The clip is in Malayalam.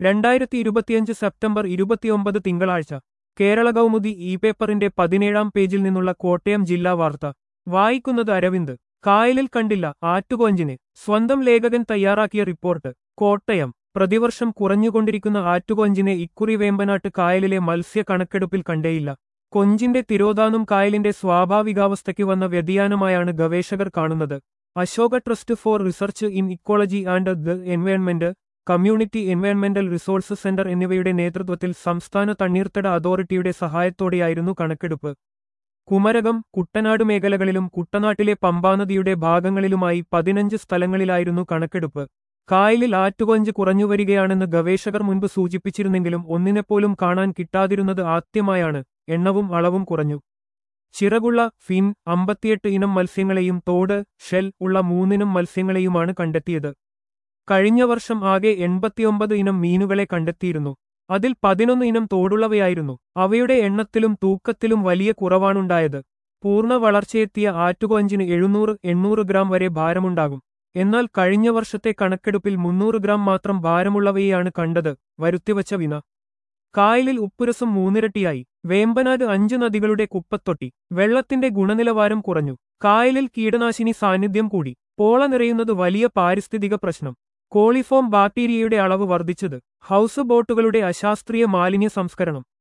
രണ്ടായിരത്തി ഇരുപത്തിയഞ്ച് സെപ്റ്റംബർ ഇരുപത്തിയൊമ്പത് തിങ്കളാഴ്ച കേരള കൗമുദി ഇ പേപ്പറിന്റെ പതിനേഴാം പേജിൽ നിന്നുള്ള കോട്ടയം ജില്ലാ വാർത്ത വായിക്കുന്നത് അരവിന്ദ് കായലിൽ കണ്ടില്ല ആറ്റുകൊഞ്ചിനെ സ്വന്തം ലേഖകൻ തയ്യാറാക്കിയ റിപ്പോർട്ട് കോട്ടയം പ്രതിവർഷം കുറഞ്ഞുകൊണ്ടിരിക്കുന്ന ആറ്റുകൊഞ്ചിനെ ഇക്കുറി വേമ്പനാട്ട് കായലിലെ മത്സ്യ കണക്കെടുപ്പിൽ കണ്ടേയില്ല കൊഞ്ചിന്റെ തിരോധാനം കായലിന്റെ സ്വാഭാവികാവസ്ഥയ്ക്ക് വന്ന വ്യതിയാനമായാണ് ഗവേഷകർ കാണുന്നത് Ashoka trust for research in ecology and the environment community എൻവയൺമെന്റൽ റിസോഴ്സ് സെന്റർ എന്നിവയുടെ നേതൃത്വത്തിൽ സംസ്ഥാന തണ്ണീർത്തട അതോറിറ്റിയുടെ സഹായത്തോടെയായിരുന്നു കണക്കെടുപ്പ് കുമരകം കുട്ടനാട് മേഖലകളിലും കുട്ടനാട്ടിലെ പമ്പാനദിയുടെ ഭാഗങ്ങളിലുമായി പതിനഞ്ച് സ്ഥലങ്ങളിലായിരുന്നു കണക്കെടുപ്പ് കായലിൽ ആറ്റുകൊഞ്ച് കുറഞ്ഞുവരികയാണെന്ന് ഗവേഷകർ മുൻപ് സൂചിപ്പിച്ചിരുന്നെങ്കിലും ഒന്നിനെപ്പോലും കാണാൻ കിട്ടാതിരുന്നത് ആദ്യമായാണ് എണ്ണവും അളവും കുറഞ്ഞു ചിറകുള്ള ഫിൻ അമ്പത്തിയെട്ട് ഇനം മത്സ്യങ്ങളെയും തോട് ഷെൽ ഉള്ള മൂന്നിനം മത്സ്യങ്ങളെയുമാണ് കണ്ടെത്തിയത് കഴിഞ്ഞ വർഷം ആകെ എൺപത്തിയൊമ്പത് ഇനം മീനുകളെ കണ്ടെത്തിയിരുന്നു അതിൽ പതിനൊന്ന് ഇനം തോടുള്ളവയായിരുന്നു അവയുടെ എണ്ണത്തിലും തൂക്കത്തിലും വലിയ കുറവാണുണ്ടായത് പൂർണ്ണ വളർച്ചയെത്തിയ ആറ്റുകൊഞ്ചിന് എഴുന്നൂറ് എണ്ണൂറ് ഗ്രാം വരെ ഭാരമുണ്ടാകും എന്നാൽ കഴിഞ്ഞ വർഷത്തെ കണക്കെടുപ്പിൽ മുന്നൂറ് ഗ്രാം മാത്രം ഭാരമുള്ളവയെയാണ് കണ്ടത് വരുത്തിവച്ച വിന കായലിൽ ഉപ്പുരസം മൂന്നിരട്ടിയായി വേമ്പനാട് അഞ്ച് നദികളുടെ കുപ്പത്തൊട്ടി വെള്ളത്തിന്റെ ഗുണനിലവാരം കുറഞ്ഞു കായലിൽ കീടനാശിനി സാന്നിധ്യം കൂടി പോള നിറയുന്നത് വലിയ പാരിസ്ഥിതിക പ്രശ്നം കോളിഫോം ബാക്ടീരിയയുടെ അളവ് വർദ്ധിച്ചത് ഹൗസ് ബോട്ടുകളുടെ അശാസ്ത്രീയ മാലിന്യ സംസ്കരണം